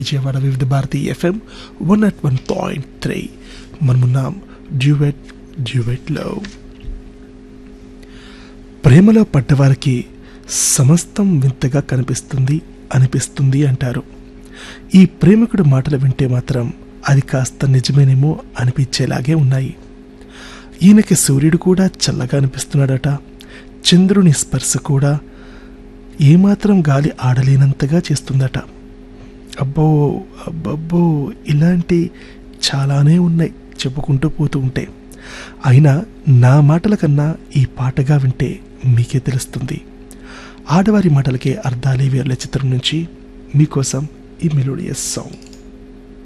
Vijayawada Vividh Bharati FM one at one point three మనమున్నాం duet డ్యూవెట్లో ప్రేమలో పడ్డవారికి సమస్తం వింతగా కనిపిస్తుంది అనిపిస్తుంది అంటారు ఈ ప్రేమికుడు మాటలు వింటే మాత్రం అది కాస్త నిజమేనేమో అనిపించేలాగే ఉన్నాయి ఈయనకి సూర్యుడు కూడా చల్లగా అనిపిస్తున్నాడట చంద్రుని స్పర్శ కూడా ఏమాత్రం గాలి ఆడలేనంతగా చేస్తుందట అబ్బో అబ్బబ్బో ఇలాంటి చాలానే ఉన్నాయి చెప్పుకుంటూ పోతూ ఉంటే అయినా నా మాటల కన్నా ఈ పాటగా వింటే మీకే తెలుస్తుంది ఆడవారి మాటలకే అర్థాలే వేర్ల చిత్రం నుంచి మీకోసం ఈ మెలోడియస్ సాంగ్